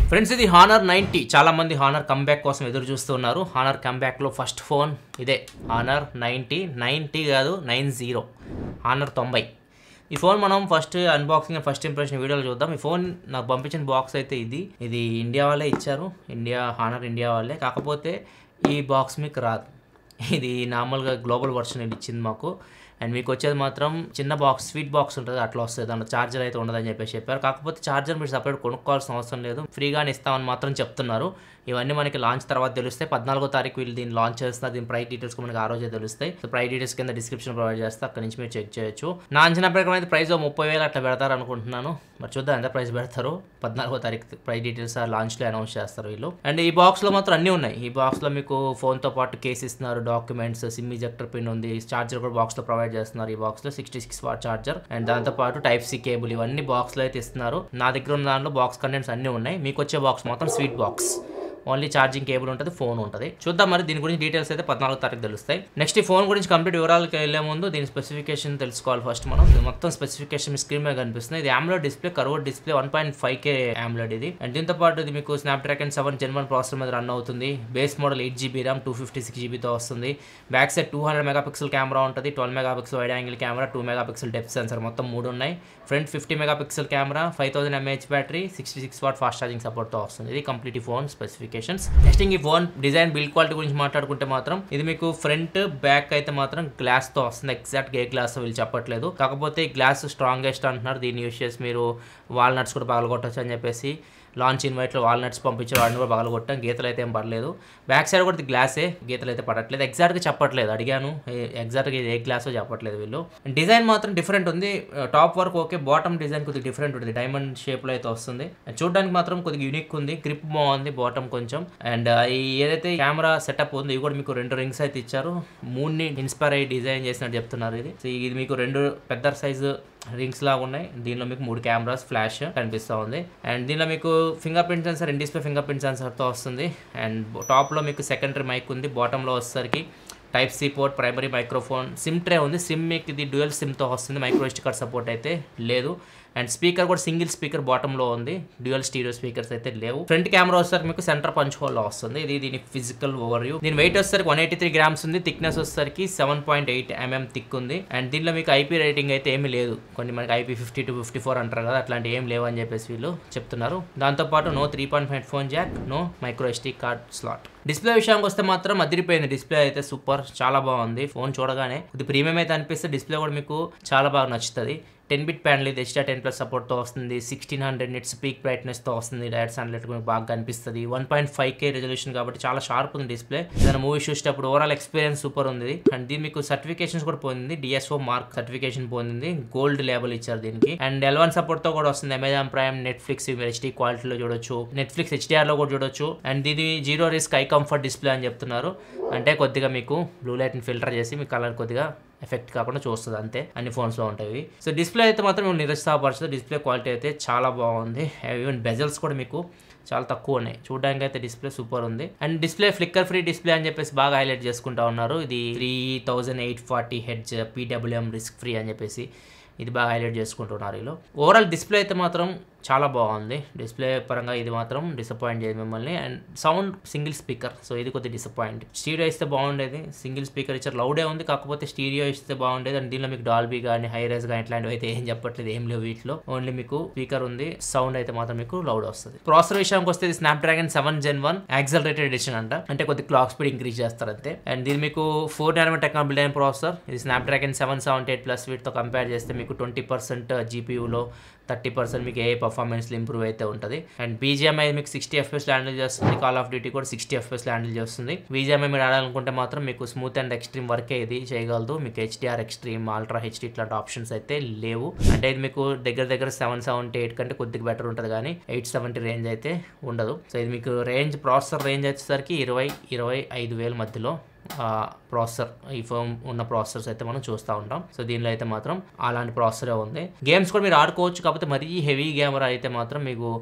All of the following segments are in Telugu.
ఫ్రెండ్స్ ఇది హానర్ నైంటీ చాలా మంది హానర్ కంబ్యాక్ కోసం ఎదురు చూస్తున్నారు హానర్ కంబ్యాక్లో ఫస్ట్ ఫోన్ ఇదే హానర్ నైంటీ నైంటీ కాదు నైన్ జీరో హానర్ తొంభై ఈ ఫోన్ మనం ఫస్ట్ అన్బాక్సింగ్ ఫస్ట్ ఇంప్రెషన్ వీడియోలో చూద్దాం ఈ ఫోన్ నాకు పంపించిన బాక్స్ అయితే ఇది ఇది ఇండియా వాళ్ళే ఇచ్చారు ఇండియా హానర్ ఇండియా వాళ్ళే కాకపోతే ఈ బాక్స్ మీకు రాదు ఇది నార్మల్గా గ్లోబల్ వర్షన్ ఇది ఇచ్చింది మాకు అండ్ మీకు వచ్చేది మాత్రం చిన్న బాక్స్ స్వీట్ బాక్స్ ఉంటుంది అట్లా వస్తుంది దాంట్లో ఛార్జర్ అయితే ఉండదని చెప్పేసి చెప్పారు కాకపోతే ఛార్జర్ మీరు సపరేట్ కొనుక్కోవాల్సిన అవసరం లేదు ఫ్రీగానే ఇస్తామని మాత్రం చెప్తున్నారు ఇవన్నీ మనకి లాంచ్ తర్వాత తెలుస్తాయి పద్నాలుగో తారీఖు వీళ్ళు దీన్ని లాంచ్ చేస్తున్నారు దీని ప్రైస్ డీటెయిల్స్ మనకి ఆ రోజే తెలుస్తాయి సో ప్రైస్ డీటెయిల్స్ కింద డిస్క్రిప్షన్ ప్రొవైడ్ చేస్తే అక్కడ నుంచి మీరు చెక్ చేయొచ్చు నా అంచనా ప్రకారం అయితే ప్రైస్ ముప్పై వేలు అట్లా పెడతారు అనుకుంటున్నాను మరి చూద్దాం ఎంత ప్రైస్ పెడతారు పద్నాలుగో తారీఖు ప్రైస్ డీటెయిల్స్ లాంచ్లో అనౌన్స్ చేస్తారు వీళ్ళు అండ్ ఈ బాక్స్లో మాత్రం అన్నీ ఉన్నాయి ఈ బాక్స్లో మీకు ఫోన్తో పాటు కేస్ ఇస్తున్నారు డాక్యుమెంట్స్ సిమ్ ఇజెక్టర్ పిన్ ఉంది చార్జర్ కూడా బాక్స్లో ప్రొవైడ్ చేస్తున్నారు ఈ బాక్స్లో sixty six watt charger and దాంతో పాటు టైప్ సి కేబుల్ ఇవన్నీ బాక్స్లో అయితే ఇస్తున్నారు నా దగ్గర ఉన్న దాంట్లో బాక్స్ కంటెంట్స్ అన్నీ ఉన్నాయి మీకు వచ్చే బాక్స్ మాత్రం sweet box only charging cable ఉంటుంది ఫోన్ ఉంటుంది చూద్దాం మరి దీని గురించి డీటెయిల్స్ అయితే పద్నాలుగు తారీఖు తెలుస్తాయి నెక్స్ట్ ఈ ఫోన్ గురించి కంప్లీట్ వివరాలకు వెళ్ళే ముందు దీని స్పెసిఫికేషన్ తెలుసుకోవాలి ఫస్ట్ మనం ఇది మొత్తం స్పెసిఫికేషన్ స్క్రీన్ మీద కనిపిస్తుంది ఇది ఆమ్లో display curve display one point five K AMOLED ఇది అండ్ దీంతో పాటు ఇది మీకు Snapdragon seven Gen one processor మీద రన్ అవుతుంది base model eight GB RAM two fifty six జీబీతో వస్తుంది back side two hundred megapixel camera ఉంటుంది twelve megapixel wide angle camera two megapixel depth sensor మొత్తం మూడు ఉన్నాయి front fifty megapixel camera five thousand mAh battery sixty six watt fast charging సపోర్ట్తో వస్తుంది ఇది కంప్లీట్ ఫోన్ స్పెసిఫికేషన్స్ నెక్స్ట్ ఈ ఫోన్ డిజైన్ బిల్డ్ క్వాలిటీ గురించి మాట్లాడుకుంటే మాత్రం ఇది మీకు ఫ్రంట్ బ్యాక్ అయితే మాత్రం గ్లాస్ తో వస్తుంది ఎగ్జాక్ట్ ఏ గ్లాస్ వీళ్ళు చెప్పట్లేదు కాకపోతే ఈ గ్లాస్ స్ట్రాంగెస్ట్ అంటున్నారు దీన్ని యూస్ చేసి మీరు వాల్నట్స్ కూడా పగలగొట్టచ్చు అని చెప్పేసి లాంచ్ ఇన్వైట్లో వాల్నట్స్ పంపించే వాడిని కూడా పగలగొట్టాం గీతలు అయితే ఏం పడలేదు బ్యాక్ సైడ్ కూడా ఇది గ్లాసే గీతలు అయితే పడట్లేదు ఎగ్జాక్ట్గా చెప్పట్లేదు అడిగాను ఎగ్జాక్ట్గా ఇది ఏ గ్లాసో చెప్పట్లేదు వీళ్ళు డిజైన్ మాత్రం డిఫరెంట్ ఉంది టాప్ వరకు ఓకే బాటమ్ డిజైన్ కొద్దిగా డిఫరెంట్ ఉంటుంది డైమండ్ షేప్లో అయితే వస్తుంది చూడడానికి మాత్రం కొద్దిగా యూనిక్ ఉంది గ్రిప్ బాగుంది బాటమ్ కొంచెం అండ్ ఈ ఏదైతే కెమెరా సెటప్ ఉంది ఇది కూడా మీకు రెండు రింగ్స్ అయితే ఇచ్చారు మూడ్ని ఇన్స్పైర్ అయ్యి డిజైన్ చేసినట్టు చెప్తున్నారు ఇది సో ఇది మీకు రెండు పెద్ద సైజు రింగ్స్ లాగా ఉన్నాయి దీనిలో మీకు మూడు కెమెరాస్ ఫ్లాష్ కనిపిస్తూ ఉంది అండ్ దీనిలో మీకు fingerprint sensor in display fingerprint సెన్సర్తో వస్తుంది అండ్ టాప్లో మీకు సెకండరీ మైక్ ఉంది బాటంలో వచ్చేసరికి type C port primary microphone SIM tray ఉంది సిమ్ మీకు ఇది డ్యూయల్ సిమ్తో వస్తుంది మైక్రో స్టికర్ సపోర్ట్ అయితే లేదు అండ్ స్పీకర్ కూడా సింగిల్ స్పీకర్ బాటంలో ఉంది డ్యూయల్ స్టీరియో స్పీకర్స్ అయితే లేవు ఫ్రంట్ కెమెరా వచ్చేసరికి మీకు సెంటర్ పంచ్ హోల్లో వస్తుంది ఇది దీని ఫిజికల్ ఓవర్ వ్యూ దీని వెయిట్ వచ్చేసరికి వన్ ఎయిటీ త్రీ గ్రామ్స్ ఉంది థిక్నెస్ వచ్చేసరికి seven point eight mm thick ఉంది అండ్ దీనిలో మీకు ఐపీ రేటింగ్ అయితే ఏమీ లేదు కొన్ని మనకి IP fifty two fifty four అంటారు కదా అట్లాంటి ఏం లేవు అని చెప్పేసి వీళ్ళు చెప్తున్నారు దాంతోపాటు no three point five phone jack no micro SD card slot display విషయానికి వస్తే మాత్రం అదిరిపోయింది డిస్ప్లే అయితే సూపర్ చాలా బాగుంది ఫోన్ చూడగానే ఇది ప్రీమియం అయితే అనిపిస్తే డిస్ప్లే కూడా మీకు చాలా బాగా నచ్చుతుంది టెన్ బిట్ ప్యానల్ ఇది హెచ్డా టెన్ ప్లస్ సపోర్ట్తో వస్తుంది సిక్స్టీన్ హండ్రెడ్ నిట్స్ పీక్ బ్రైట్నెస్తో వస్తుంది డైరెక్ట్ సన్లైట్ మీకు బాగా కనిపిస్తుంది one point five K resolution కాబట్టి చాలా షార్ప్ ఉంది డిస్ప్లే ఏదైనా మూవీ చూసేటప్పుడు ఓవరాల్ ఎక్స్పీరియన్స్ సూపర్ ఉంది అండ్ దీని మీకు సర్టిఫికేషన్స్ కూడా పొందింది డిఎస్ఓ మార్క్ సర్టిఫికేషన్ పొందింది గోల్డ్ లేబుల్ ఇచ్చారు దీనికి అండ్ ఎలవన్ సపోర్ట్తో కూడా వస్తుంది అమెజాన్ ప్రైమ్ నెట్ఫ్లిక్స్ హెచ్డీ క్వాలిటీలో చూడొచ్చు నెట్ఫ్లిక్స్ హెచ్డిఆర్లో కూడా చూడొచ్చు అండ్ ఇది zero risk eye comfort display అని చెప్తున్నారు అంటే కొద్దిగా మీకు బ్లూ లైట్ని ఫిల్టర్ చేసి మీ కలర్ కొద్దిగా ఎఫెక్ట్ కాకుండా చూస్తుంది అంతే అన్ని ఫోన్స్లో ఉంటాయి సో డిస్ప్లే అయితే మాత్రం నిరుత్సాహపరచదు డిస్ప్లే క్వాలిటీ అయితే చాలా బాగుంది ఈవెన్ బెజల్స్ కూడా మీకు చాలా తక్కువ ఉన్నాయి చూడడానికి అయితే డిస్ప్లే సూపర్ ఉంది and display flicker free display అని చెప్పేసి బాగా హైలైట్ చేసుకుంటా ఉన్నారు ఇది three thousand eight forty hertz PWM risk free అని చెప్పేసి ఇది బాగా హైలైట్ చేసుకుంటున్నారు వీళ్ళు ఓవరాల్ డిస్ప్లే అయితే మాత్రం చాలా బాగుంది డిస్ప్లే పరంగా ఇది మాత్రం డిసప్పాయింట్ చేయదు మిమ్మల్ని and sound single speaker so ఇది కొద్దిగా డిసప్పాయింట్ స్టీరియో ఇస్తే బాగుండేది సింగిల్ స్పీకర్ ఇచ్చారు లౌడే ఉంది కాకపోతే స్టీరియో ఇస్తే బాగుండేది అండ్ దీనిలో మీకు డాల్బీ కానీ హై రైస్ కానీ ఇట్లాంటివి అయితే ఏం చెప్పట్లేదు ఏం లేవు వీటిలో ఓన్లీ మీకు స్పీకర్ ఉంది సౌండ్ అయితే మాత్రం మీకు లౌడ్ వస్తుంది ప్రాసెసర్ విషయానికి వస్తే ఇది Snapdragon seven Gen one accelerated edition అంట అంటే కొద్ది క్లాక్ స్పీడ్ ఇంక్రీజ్ చేస్తారు అంతే అండ్ దీని మీకు ఫోర్ నానోమీటర్ టెక్నాలజీ బిల్డ్ అయిన ప్రాసెసర్ ఇది Snapdragon seven seventy eight plus వీటితో కంపేర్ చేస్తే మీకు ట్వంటీ పర్సెంట్ జీపీయూలో థర్టీ పర్సెంట్ మీకు ఏ పర్ఫార్మెన్స్లో ఇంప్రూవ్ అయితే ఉంటుంది అండ్ బీజిఎంఐ మీకు సిక్స్టీ ఎఫ్ఎస్ హ్యాండిల్ చేస్తుంది కాల్ ఆఫ్ డ్యూటీ కూడా సిక్స్టీ ఎఫ్ఎస్ హ్యాండిల్ చేస్తుంది బీజిఎంఐ మీరు ఆడాలనుకుంటే మాత్రం మీకు స్మూత్ అండ్ ఎక్స్ట్రీమ్ వర్కే ఇది చేయగలదు మీకు హెచ్డిఆర్ ఎక్స్ట్రీమ్ అల్ట్రా హెచ్డి ఇట్లాంటి ఆప్షన్స్ అయితే లేవు అంటే ఇది మీకు దగ్గర దగ్గర సెవెన్ సెవెంటీ ఎయిట్ కంటే కొద్దిగా బెటర్ ఉంటుంది కానీ ఎయిట్ సెవెంటీ రేంజ్ అయితే ఉండదు సో ఇది మీకు రేంజ్ ప్రాసెసర్ రేంజ్ వచ్చేసరికి ఇరవై ఇరవై ఐదు వేల మధ్యలో ప్రాసెసర్ ఈ ఫోన్ ఉన్న ప్రాసెసర్స్ అయితే మనం చూస్తూ ఉంటాం సో దీనిలో అయితే మాత్రం అలాంటి ప్రాసెసరే ఉంది గేమ్స్ కూడా మీరు ఆడుకోవచ్చు కాకపోతే మరీ హెవీ గేమర్ అయితే మాత్రం మీకు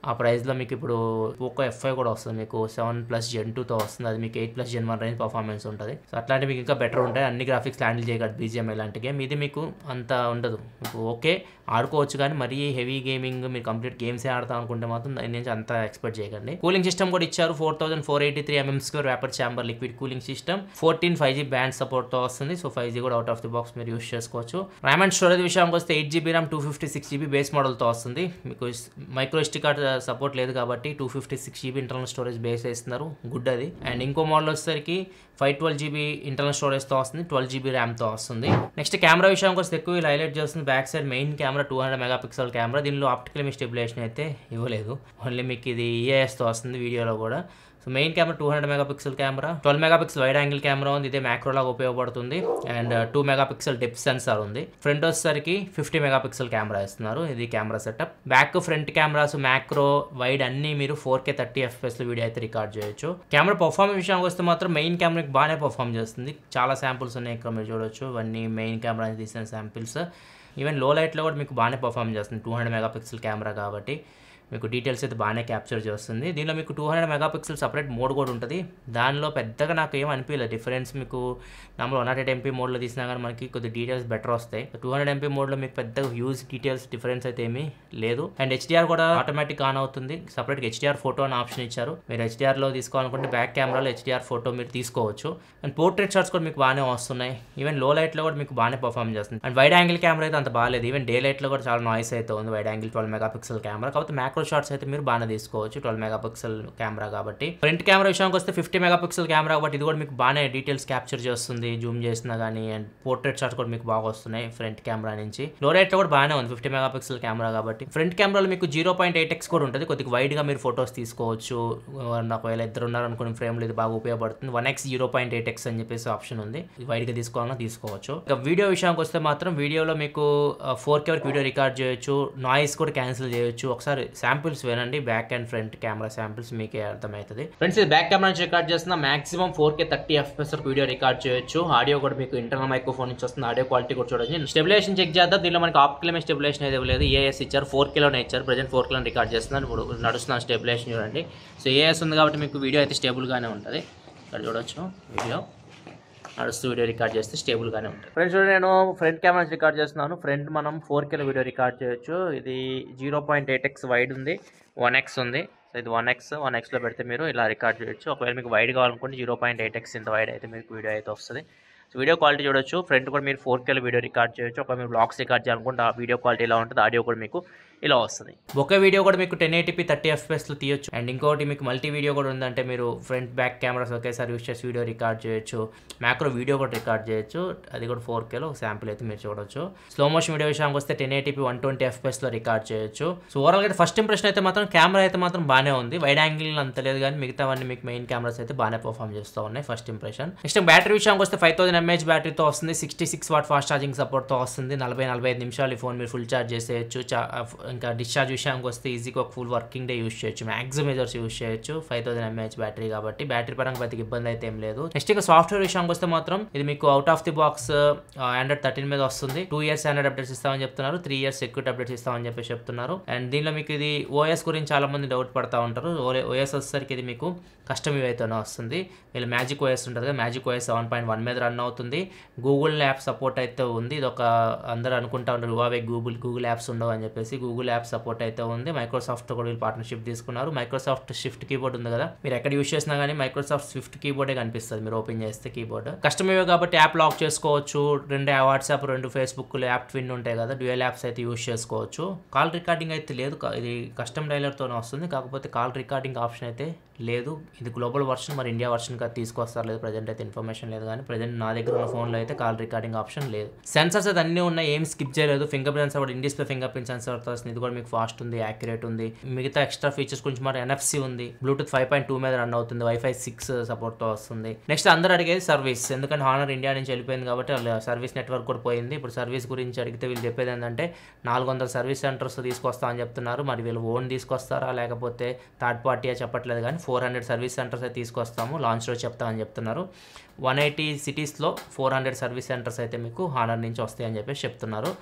ఆ ప్రైస్లో మీకు ఇప్పుడు పోకో ఎఫ్ ఫైవ్ కూడా వస్తుంది మీకు సెవెన్ ప్లస్ జెన్ టూతో వస్తుంది అది మీకు eight plus Gen one range performance ఉంటుంది సో అట్లాంటి మీకు ఇంకా బెటర్ ఉంటాయి అన్ని గ్రాఫిక్స్ హ్యాండిల్ చేయగలదు బీజిఎం ఇలాంటి గేమ్ ఇది మీకు అంత ఉండదు మీకు ఓకే ఆడుకోవచ్చు కానీ మరీ హెవీ గేమింగ్ మీరు కంప్లీట్ గేమ్సే ఆడతాం అనుకుంటే మాత్రం దాని నుంచి అంత ఎక్స్పెక్ట్ చేయకండి కూలింగ్ సిస్టమ్ కూడా ఇచ్చారు four thousand four eighty three mm square vapour chamber liquid cooling system fourteen five G band సపోర్ట్తో వస్తుంది సో ఫైవ్ జీ కూడా అవుట్ ఆఫ్ ది బాక్స్ మీరు యూస్ చేసుకోవచ్చు ర్యామ్ అండ్ స్టోరేజ్ విషయానికి వస్తే eight GB RAM two fifty six GB base మోడల్తో వస్తుంది మీకు మైక్రో ఎస్టీ కార్డ్ సపోర్ట్ లేదు కాబట్టి two fifty six GB internal storage base వేస్తున్నారు గుడ్ అది అండ్ ఇంకో మోడల్ వచ్చేసరికి ఫైవ్ ట్వెల్వ్ జీబీ ఇంటర్నల్ స్టోరేజ్తో వస్తుంది ట్వెల్వ్ జీబీ ర్యామ్తో వస్తుంది నెక్స్ట్ కెమెరా విషయానికి వస్తే ఎక్కువ వీళ్ళు హైలైట్ చేస్తుంది back side main camera two hundred megapixel camera దీనిలో ఆప్టికల్ స్టెబిలేషన్ అయితే ఇవ్వలేదు ఓన్లీ మీకు ఇది ఈఏఎస్తో వస్తుంది వీడియోలో కూడా so main camera two hundred megapixel camera twelve megapixel wide angle camera ఉంది ఇదే మ్యాక్రో లాగా ఉపయోగపడుతుంది and two megapixel depth sensor ఉంది ఫ్రంట్ వచ్చేసరికి ఫిఫ్టీ మెగా పిక్సెల్ కెమెరా ఇస్తున్నారు ఇది camera setup back front cameras macro wide అన్ని మీరు ఫోర్ కే థర్టీ ఎఫ్ఎస్లో వీడియో అయితే రికార్డ్ చేయొచ్చు కెమెరా పర్ఫార్మెన్స్ విషయానికి వస్తే మాత్రం మెయిన్ కెమెరాకి బాగానే పర్ఫామ్ చేస్తుంది చాలా శాంపుల్స్ ఉన్నాయి ఇక్కడ మీరు చూడొచ్చు ఇవన్నీ మెయిన్ కెమెరా తీసిన శాంపిల్స్ ఈవెన్ లో లైట్లో కూడా మీకు బాగానే పర్ఫామ్ చేస్తుంది two hundred megapixel camera కాబట్టి మీకు డీటెయిల్స్ అయితే బాగానే క్యాప్చర్ చేస్తుంది దీనిలో మీకు two hundred megapixel separate mode కూడా ఉంటుంది దానిలో పెద్దగా నాకు ఏం అనిపించలేదు డిఫరెన్స్ మీకు normal one nought eight MP మోడ్లో తీసినా కానీ మనకి కొద్ది డీటెయిల్స్ బెటర్ వస్తాయి టూ హండ్రెడ్ ఎంపీ మోడ్లో మీకు పెద్దగా హ్యూజ్ డీటెయిల్స్ డిఫరెన్స్ అయితే ఏమీ లేదు అండ్ హెచ్డిఆర్ కూడా ఆటోమేటిక్ ఆన్ అవుతుంది సపరేట్గా హెచ్డిఆర్ ఫోటో అని ఆప్షన్ ఇచ్చారు మీరు హెచ్డిఆర్లో తీసుకోవాలనుకుంటే బ్యాక్ కెమెరాలో హెచ్డిఆర్ ఫోటో మీరు తీసుకోవచ్చు అండ్ పోర్ట్రేట్ షాట్స్ కూడా మీకు బాగానే వస్తున్నాయి ఈవెన్ లో లైట్లో కూడా మీకు బాగానే పర్ఫామ్ చేస్తుంది అండ్ వైడ్ యాంగిల్ కెమెరా అయితే అంత బాగాలేదు ఈవెన్ డే లైట్లో కూడా చాలా నాయిస్ అయితే ఉంది wide angle twelve megapixel camera కాకపోతే మ్యాక్రో షాట్స్ అయితే మీరు బాగానే తీసుకోవచ్చు ట్వెల్వ్ మెగా పిక్సెల్ కెమెరా కాబట్టి ఫ్రంట్ కెమెరా విషయానికి వస్తే ఫిఫ్టీ మెగా పిక్సెల్ కెమెరా కాబట్టి ఇది కూడా మీకు బాగానే డీటెయిల్స్ క్యాప్చర్ చేస్తుంది జూమ్ చేసినా కానీ అండ్ పోర్ట్రేట్ షాట్స్ కూడా మీకు బాగా వస్తున్నాయి ఫ్రంట్ కెమెరా నుంచి లో లైట్లో కూడా బాగానే ఉంది ఫిఫ్టీ మెగా పిక్సెల్ కెమెరా కాబట్టి ఫ్రంట్ కెమెరాలో మీకు జీరో పాయింట్ ఎయిట్ ఎక్స్ కూడా ఉంటుంది కొద్దిగా వైడ్గా మీరు ఫొటోస్ తీసుకోవచ్చు ఎవరన్నా ఒకవేళ ఇద్దరు ఉన్నారనుకుని ఫ్రేమ్లో ఇది బాగా ఉపయోగపడుతుంది one X zero point eight X అని చెప్పేసి ఆప్షన్ ఉంది వైడ్గా తీసుకోవాలన్నా తీసుకోవచ్చు ఇక వీడియో విషయానికి వస్తే మాత్రం వీడియోలో మీకు ఫోర్ కే వరకు వీడియో రికార్డ్ చేయొచ్చు నాయిస్ కూడా క్యాన్సిల్ చేయొచ్చు ఒకసారి శాంపిల్స్ వినండి back and front camera samples మీకే అర్థమవుతుంది ఫ్రెండ్స్ ఇది బ్యాక్ కెమెరా నుంచి రికార్డ్ చేస్తున్న maximum four K thirty FPS వరకు వీడియో రికార్డ్ చేయొచ్చు ఆడియో కూడా మీకు ఇంటర్నల్ మైక్రోఫోన్ నుంచి వస్తుంది ఆడియో క్వాలిటీ కూడా చూడొచ్చు స్టెబిలేషన్ చెక్ చేద్దాం దీనిలో మనకి ఆప్టికల్ స్టెబిలేషన్ అయితే ఇవ్వలేదు ఏఎస్ ఇచ్చారు ఫోర్ కేలోనే ఇచ్చారు ప్రజెంట్ ఫోర్ కేలో రికార్డ్ చేస్తున్నాను ఇప్పుడు నడుస్తున్నాను స్టెబిలేషన్ చూడండి సో ఏఎస్ ఉంది కాబట్టి మీకు వీడియో అయితే స్టేబుల్గానే ఉంటుంది ఇక్కడ చూడొచ్చు వీడియో నడుస్తూ వీడియో రికార్డ్ చేస్తే స్టేబుల్గానే ఉంటుంది ఫ్రెండ్స్ చూడండి నేను ఫ్రంట్ కెమెరా రికార్డ్ చేస్తున్నాను ఫ్రంట్ మనం ఫోర్ కేలో వీడియో రికార్డ్ చేయొచ్చు ఇది zero point eight X wide ఉంది వన్ ఎక్స్ ఉంది సో ఇది వన్ ఎక్స్ వన్ ఎక్స్లో పెడితే మీరు ఇలా రికార్డ్ చేయొచ్చు ఒకవేళ మీకు వైడ్ కావాలనుకుంటే జీరో పాయింట్ ఎయిట్ ఎక్స్ ఇంత వైడ్ అయితే మీకు వీడియో అయితే వస్తుంది సో వీడియో క్వాలిటీ చూడొచ్చు ఫ్రంట్ కూడా మీరు ఫోర్ కేలో వీడియో రికార్డ్ చేయొచ్చు ఒకవేళ మీరు బ్లాగ్స్ రికార్డ్ చేయాలనుకుంటే ఆ వీడియో క్వాలిటీ ఇలా ఉంటుంది ఆడియో కూడా మీకు ఇలా వస్తుంది ఒకే వీడియో కూడా మీకు టెన్ ఎయిటీపీ థర్టీ ఎఫ్ఎస్లో తీయొచ్చు అండ్ ఇంకోటి మీకు మల్టీ వీడియో కూడా ఉందంటే మీరు ఫ్రంట్ బ్యాక్ కెమెరాస్ ఒకేసారి యూస్ చేసి వీడియో రికార్డ్ చేయొచ్చు మ్యాక్రో వీడియో కూడా రికార్డ్ చేయొచ్చు అది కూడా ఫోర్ కేలో శాంపుల్ అయితే మీరు చూడొచ్చు స్లో మోషన్ వీడియో విషయానికి వస్తే టెన్ ఎయిటీపీ వన్ ట్వంటీ ఎఫ్ఎస్లో రికార్డ్ చేయొచ్చు సో ఓవరాల్ అయితే ఫస్ట్ ఇంప్రెషన్ అయితే మాత్రం కెమెరా అయితే మాత్రం బాగానే ఉంది వైడ్ యాంగిల్ అంత లేదు కానీ మిగతావన్నీ మీకు మెయిన్ కెమెరాస్ అయితే బాగానే పర్ఫామ్ చేస్తూ ఉన్నాయి ఫస్ట్ ఇంప్రెషన్ నెక్స్ట్ బ్యాటరీ విషయానికి వస్తే ఫైవ్ థౌసండ్ ఎంఏహెచ్ బ్యాటరీతో వస్తుంది sixty six watt fast charging సపోర్ట్తో వస్తుంది నలభై నలభై ఐదు నిమిషాలు ఈ ఫోన్ మీరు ఫుల్ ఛార్జ్ చేసేయచ్చు చా- ఇంకా డిశ్చార్జ్ విషయానికి వస్తే ఈజీగా ఒక ఫుల్ వర్కింగ్ డే యూస్ చేయొచ్చు మ్యాక్సిమం మెజర్స్ యూస్ చేయొచ్చు ఫైవ్ థౌసండ్ ఎంఏహెచ్ బ్యాటరీ కాబట్టి బ్యాటరీ పరంగా పెద్దగా ఇబ్బంది అయితే ఏం లేదు నెక్స్ట్ ఇక సాఫ్ట్వేర్ విషయానికి వస్తే మాత్రం ఇది మీకు out of the box Android thirteen మీద వస్తుంది టూ ఇయర్స్ ఆండ్రాయిడ్ అప్డేట్స్ ఇస్తామని చెప్తున్నారు త్రీ ఇయర్స్ సెక్యూరిటీ అప్డేట్స్ ఇస్తామని చెప్పేసి చెప్తున్నారు అండ్ దీనిలో మీకు ఇది ఓఎస్ గురించి చాలా మంది డౌట్ పడతా ఉంటారు ఓఎస్ వచ్చేసరికి ఇది మీకు కస్టమ్ అయితేనే వస్తుంది వీళ్ళు మ్యాజిక్ ఓఎస్ ఉంటుంది కదా Magic OS seven point one మీద రన్ అవుతుంది గూగుల్ యాప్ సపోర్ట్ అయితే ఉంది ఇది ఒక అందరూ అనుకుంటా ఉంటారు హువావే గూగుల్ గూగుల్ యాప్స్ ఉండవు అని చెప్పేసి గూగుల్ యాప్ సపోర్ట్ అయితే ఉంది మైక్రోసాఫ్ట్ కూడా వీళ్ళు పార్ట్నర్షిప్ తీసుకున్నారు మైక్రోసాఫ్ట్ షిఫ్ట్ కీబోర్డ్ ఉంది కదా మీరు ఎక్కడ యూస్ చేసినా కానీ మైక్రోసాఫ్ట్ స్విఫ్ట్ కీబోర్డే కనిపిస్తుంది మీరు ఓపెన్ చేస్తే కీబోర్డ్ కస్టమ్ కాబట్టి యాప్ లాక్ చేసుకోవచ్చు రెండు వాట్సాప్ రెండు ఫేస్బుక్ యాప్ ట్విన్ ఉంటాయి కదా డ్యూయల్ యాప్స్ అయితే యూస్ చేసుకోవచ్చు కాల్ రికార్డింగ్ అయితే లేదు కా- ఇది కస్టమ్ డైలర్తోనే వస్తుంది కాకపోతే కాల్ రికార్డింగ్ ఆప్షన్ అయితే లేదు ఇది గ్లోబల్ వర్షన్ మరి ఇండియా వర్షన్ కా తీసుకొస్తారు లేదు ప్రజెంట్ అయితే ఇన్ఫర్మేషన్ లేదు కానీ ప్రజెంట్ నా దగ్గర ఉన్న ఫోన్లో అయితే కాల్ రికార్డింగ్ ఆప్షన్ లేదు సెన్సర్స్ అయితే అన్నీ ఉన్నాయి ఏం స్కిప్ చేయలేదు fingerprint sensor in display fingerprint sensor వస్తుంది ఇది కూడా మీకు ఫాస్ట్ ఉంది యాక్యురేట్ ఉంది మిగతా ఎక్స్ట్రా ఫీచర్స్ గురించి మరి ఎన్ఎఫ్సి ఉంది బ్లూటూత్ ఫైవ్ పాయింట్ టూ మీద రన్ అవుతుంది వైఫై సిక్స్ సపోర్ట్తో వస్తుంది నెక్స్ట్ అందరూ అడిగేది సర్వీస్ ఎందుకంటే హానర్ ఇండియా నుంచి వెళ్ళిపోయింది కాబట్టి వాళ్ళ సర్వీస్ నెట్వర్క్ కూడా పోయింది ఇప్పుడు సర్వీస్ గురించి అడిగితే వీళ్ళు చెప్పేది ఏంటంటే నాలుగు వందల సర్వీస్ సెంటర్స్ తీసుకొస్తా అని చెప్తున్నారు మరి వీళ్ళు ఓన్ తీసుకొస్తారా లేకపోతే థర్డ్ పార్టీ చెప్పట్లేదు కానీ ఫోర్ హండ్రెడ్ సర్వీస్ సెంటర్స్ అయితే తీసుకొస్తాము లాంచ్ రోజు చెప్తామని చెప్తున్నారు వన్ ఎయిటీ సిటీస్లో ఫోర్ హండ్రెడ్ సర్వీస్ సెంటర్స్ అయితే మీకు హానర్ నుంచి వస్తాయని చెప్పేసి చెప్తున్నారు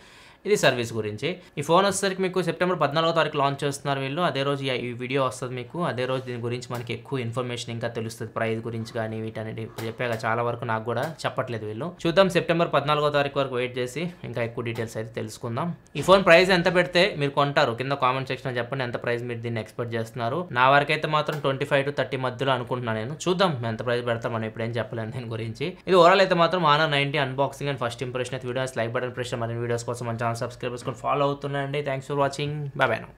ఇది సర్వీస్ గురించి ఈ ఫోన్ వచ్చేసరికి మీకు సెప్టెంబర్ పద్నాలుగో తారీఖు లాంచ్ చేస్తున్నారు వీళ్ళు అదే రోజు ఈ- ఈ వీడియో వస్తుంది మీకు అదే రోజు దీని గురించి మనకి ఎక్కువ ఇన్ఫర్మేషన్ ఇంకా తెలుస్తుంది ప్రైస్ గురించి కానీ వీటన్నిటి ఇప్పుడు చెప్పాక చాలా వరకు నాకు కూడా చెప్పట్లేదు వీళ్ళు చూద్దాం సెప్టెంబర్ పద్నాలుగో తారీఖు వరకు వెయిట్ చేసి ఇంకా ఎక్కువ డీటెయిల్స్ అయితే తెలుసుకుందాం ఈ ఫోన్ ప్రైస్ ఎంత పెడితే మీరు కొంటారు కింద కామెంట్ సెక్షన్ చెప్పండి ఎంత ప్రైస్ మీరు దీన్ని ఎక్స్పెక్ట్ చేస్తున్నారు నా వరకైతే మాత్రం ట్వంటీ ఫైవ్ టు థర్టీ మధ్యలో అనుకుంటున్నాను నేను చూద్దాం ఎంత ప్రైస్ పెడతాం మనం ఇప్పుడు ఏం చెప్పలేను దీని గురించి ఇది ఓవరాల్ అయితే మాత్రం Honor ninety unboxing and first impression అయితే వీడియోస్ లైక్ బటన్ ప్రెస్ మరిన్ని వీడియోస్ కోసం మన ఛానల్ సబ్స్క్రైబ్ చేసుకొని ఫాలో అవుతున్నాయండి thanks for watching bye bye